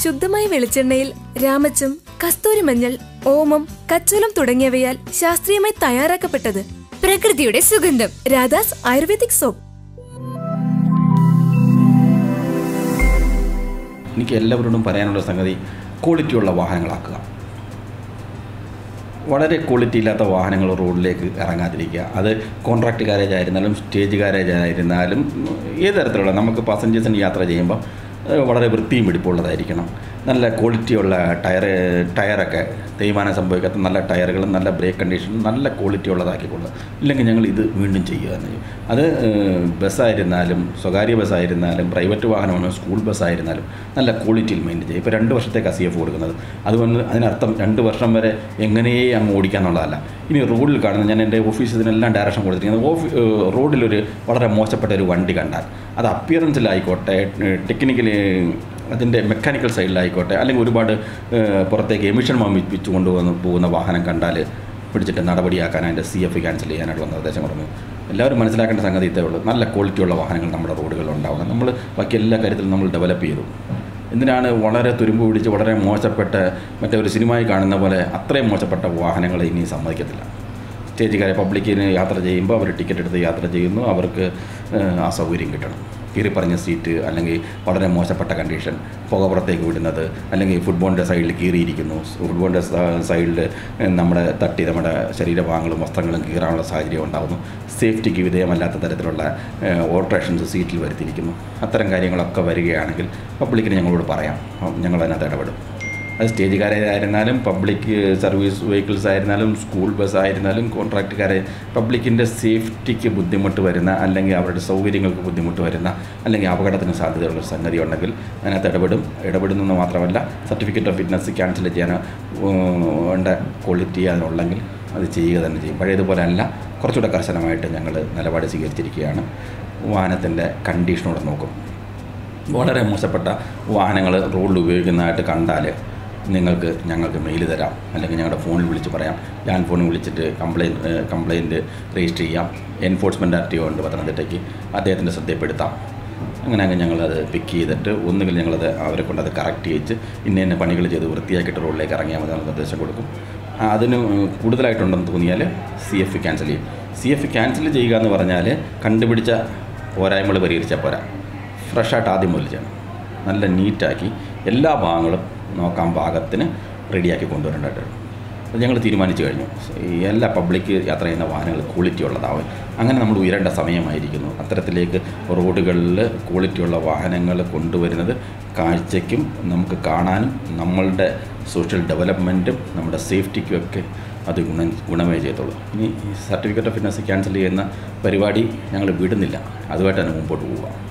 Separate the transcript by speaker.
Speaker 1: ശുദ്ധമായ വെളിച്ചെണ്ണയിൽ രാമച്ചം കസ്തൂരി മഞ്ഞൾ ഓമം കച്ചോലം തുടങ്ങിയവയാൽ ശാസ്ത്രീയമായി തയ്യാറാക്കപ്പെട്ടത്
Speaker 2: പ്രകൃതിയുടെ സുഗന്ധം
Speaker 1: രാധാസ് ആയുർവേദിക് സോപ്പ്
Speaker 3: എനിക്ക് എല്ലാവരോടും പറയാനുള്ള സംഗതി ക്വാളിറ്റിയുള്ള വാഹനങ്ങളാക്കുക വളരെ ക്വാളിറ്റി ഇല്ലാത്ത വാഹനങ്ങൾ റോഡിലേക്ക് ഇറങ്ങാതിരിക്കുക അത് കോൺട്രാക്ട് ഗാരേജ് ആയിരുന്നാലും സ്റ്റേജ് ഗാരേജ് ആയിരുന്നാലും ഏത് തരത്തിലുള്ള നമുക്ക് പാസഞ്ചേഴ്സിന് യാത്ര ചെയ്യുമ്പോൾ ഏഹ്, വളരെ വൃത്തിയും പിടിപ്പുള്ളതായിരിക്കണം നല്ല ക്വാളിറ്റിയുള്ള ടയർ ടയറൊക്കെ തേയ്മാനം സംഭവിക്കാത്ത നല്ല ടയറുകളും നല്ല ബ്രേക്ക് കണ്ടീഷനും നല്ല ക്വാളിറ്റി ഉള്ളതാക്കിക്കൊള്ളുക ഇല്ലെങ്കിൽ ഞങ്ങൾ ഇത് വീണ്ടും ചെയ്യുക തന്നെ ചെയ്യും അത് ഏഹ്, ബസ്സായിരുന്നാലും സ്വകാര്യ ബസ്സായിരുന്നാലും പ്രൈവറ്റ് വാഹനമാണ് സ്കൂൾ ബസ്സായിരുന്നാലും നല്ല ക്വാളിറ്റിയിൽ മെയിൻറ്റെയിൻ ചെയ്യും ഇപ്പോൾ രണ്ട് വർഷത്തേക്ക് സി എഫ് കൊടുക്കുന്നത് അതുകൊണ്ട് അതിനർത്ഥം രണ്ട് വർഷം വരെ എങ്ങനെയേ അങ്ങ് ഓടിക്കാന്നുള്ളതല്ല ഇനി റോഡിൽ കാണുന്ന ഞാൻ എൻ്റെ ഓഫീസിൽ ഇതിനെല്ലാം ഡയറക്ഷൻ കൊടുത്തിരിക്കുന്നത് ഓഫീ ഏഹ്, റോഡിലൊരു വളരെ മോശപ്പെട്ട ഒരു വണ്ടി കണ്ടാൽ അത് അപ്പിയറൻസിലായിക്കോട്ടെ ടെക്നിക്കലി അതിൻ്റെ മെക്കാനിക്കൽ സൈഡിലായിക്കോട്ടെ അല്ലെങ്കിൽ ഒരുപാട് ഏഹ്, പുറത്തേക്ക് എമിഷൻ വമിപ്പിച്ച് കൊണ്ടുവന്ന് പോകുന്ന വാഹനം കണ്ടാൽ പിടിച്ചിട്ട് നടപടിയാക്കാൻ അതിൻ്റെ സി എഫ് ക്യാൻസൽ ചെയ്യാനായിട്ടുള്ള നിർദ്ദേശം പറഞ്ഞു എല്ലാവരും മനസ്സിലാക്കേണ്ട സംഗതി ഇതേ ഉള്ളൂ നല്ല ക്വാളിറ്റിയുള്ള വാഹനങ്ങൾ നമ്മുടെ റോഡുകളിൽ ഉണ്ടാവണം നമ്മൾ ബാക്കി എല്ലാ കാര്യത്തിലും നമ്മൾ ഡെവലപ്പ് ചെയ്തു എന്തിനാണ് വളരെ തുരുമ്പ് പിടിച്ച് വളരെ മോശപ്പെട്ട മറ്റേ ഒരു സിനിമയിൽ കാണുന്ന പോലെ അത്രയും മോശപ്പെട്ട വാഹനങ്ങൾ ഇനി സമ്മതിക്കത്തില്ല സ്റ്റേജുകാരെ പബ്ലിക്കിന് യാത്ര ചെയ്യുമ്പോൾ അവർ ടിക്കറ്റ് എടുത്ത് യാത്ര ചെയ്യുന്നു അവർക്ക് ഏഹ്, ആ സൗകര്യം കിട്ടണം കീറി പറഞ്ഞ സീറ്റ് അല്ലെങ്കിൽ വളരെ മോശപ്പെട്ട കണ്ടീഷൻ പുക പുറത്തേക്ക് വിടുന്നത് അല്ലെങ്കിൽ ഫുട്ബോളിൻ്റെ സൈഡിൽ കീറിയിരിക്കുന്നു ഫുട്ബോളിൻ്റെ സൈഡിൽ നമ്മുടെ തട്ടി നമ്മുടെ ശരീരഭാഗങ്ങളും വസ്ത്രങ്ങളും കീറാനുള്ള സാഹചര്യം ഉണ്ടാകുന്നു സേഫ്റ്റിക്ക് വിധേയമല്ലാത്ത തരത്തിലുള്ള ഓൾട്രേഷൻസ് സീറ്റിൽ വരുത്തിയിരിക്കുന്നു അത്തരം കാര്യങ്ങളൊക്കെ വരികയാണെങ്കിൽ പബ്ലിക്കിന് ഞങ്ങളോട് പറയാം ഞങ്ങൾ അതിനകത്ത് ഇടപെടും അത് സ്റ്റേജുകാരായിരുന്നാലും പബ്ലിക് സർവീസ് വെഹിക്കിൾസ് ആയിരുന്നാലും സ്കൂൾ ബസ് ആയിരുന്നാലും കോൺട്രാക്റ്റുകാരെ പബ്ലിക്കിൻ്റെ സേഫ്റ്റിക്ക് ബുദ്ധിമുട്ട് വരുന്ന അല്ലെങ്കിൽ അവരുടെ സൗകര്യങ്ങൾക്ക് ബുദ്ധിമുട്ട് വരുന്ന അല്ലെങ്കിൽ അപകടത്തിന് സാധ്യതയുള്ള സംഗതി ഉണ്ടെങ്കിൽ അതിനകത്ത് ഇടപെടും ഇടപെടുന്നെന്ന് മാത്രമല്ല സർട്ടിഫിക്കറ്റ് ഓഫ് ഫിറ്റ്നസ് ക്യാൻസൽ ചെയ്യാൻ വേണ്ട ക്വാളിറ്റി അതിനുള്ളെങ്കിൽ അത് ചെയ്യുക തന്നെ ചെയ്യും പഴയതുപോലെ അല്ല കുറച്ചുകൂടെ കർശനമായിട്ട് ഞങ്ങൾ നിലപാട് സ്വീകരിച്ചിരിക്കുകയാണ് വാഹനത്തിൻ്റെ കണ്ടീഷനോടെ നോക്കും വളരെ മോശപ്പെട്ട വാഹനങ്ങൾ റോഡിൽ ഉപയോഗിക്കുന്നതായിട്ട് കണ്ടാൽ നിങ്ങൾക്ക് ഞങ്ങൾക്ക് മെയിൽ തരാം അല്ലെങ്കിൽ ഞങ്ങളുടെ ഫോണിൽ വിളിച്ച് പറയാം ഞാൻ ഫോണിൽ വിളിച്ചിട്ട് കംപ്ലയിൻറ്റ് കംപ്ലയിൻറ്റ് രജിസ്റ്റർ ചെയ്യാം എൻഫോഴ്സ്മെൻറ്റ് ആർ ടി ഒ ഉണ്ട് പത്തനംതിട്ടയ്ക്ക് അദ്ദേഹത്തിൻ്റെ ശ്രദ്ധയിൽപ്പെടുത്താം അങ്ങനെ അങ്ങ് ഞങ്ങളത് പിക്ക് ചെയ്തിട്ട് ഒന്നുകിൽ ഞങ്ങളത് അവരെ കൊണ്ട് അത് കറക്റ്റ് ചെയ്യിച്ച് ഇന്ന ഇന്ന പണികൾ ചെയ്ത് വൃത്തിയാക്കിയിട്ട് റോഡിലേക്ക് ഇറങ്ങിയാൽ മതി എന്നുള്ള നിർദ്ദേശം കൊടുക്കും അതിന് കൂടുതലായിട്ടുണ്ടെന്ന് തോന്നിയാൽ സി എഫ് ക്യാൻസൽ ചെയ്യും സി എഫ് ക്യാൻസൽ ചെയ്യുക എന്ന് പറഞ്ഞാൽ കണ്ടുപിടിച്ച പോരായ്മകൾ പരിഹരിച്ചാൽ പോരാ ഫ്രഷായിട്ട് ആദ്യം മുതൽ ചെയ്യണം നല്ല നീറ്റാക്കി എല്ലാ ഭാഗങ്ങളും നോക്കാൻ പാകത്തിന് റെഡിയാക്കി കൊണ്ടുവരേണ്ടതായിട്ട് അത് ഞങ്ങൾ തീരുമാനിച്ചു കഴിഞ്ഞു ഈ എല്ലാ പബ്ലിക് യാത്ര ചെയ്യുന്ന വാഹനങ്ങൾ ക്വാളിറ്റി ഉള്ളതാവും അങ്ങനെ നമ്മൾ ഉയരേണ്ട സമയമായിരിക്കുന്നു അത്തരത്തിലേക്ക് റോഡുകളിൽ ക്വാളിറ്റിയുള്ള വാഹനങ്ങൾ കൊണ്ടുവരുന്നത് കാഴ്ചയ്ക്കും നമുക്ക് കാണാനും നമ്മളുടെ സോഷ്യൽ ഡെവലപ്മെൻറ്റും നമ്മുടെ സേഫ്റ്റിക്കും ഒക്കെ അത് ഗുണം ഗുണമേ ചെയ്യത്തുള്ളൂ ഇനി സർട്ടിഫിക്കറ്റ് ഓഫ് ഫിറ്റ്നസ് ക്യാൻസൽ ചെയ്യുന്ന പരിപാടി ഞങ്ങൾ വിടുന്നില്ല അതുമായിട്ടാണ് മുമ്പോട്ട് പോവുക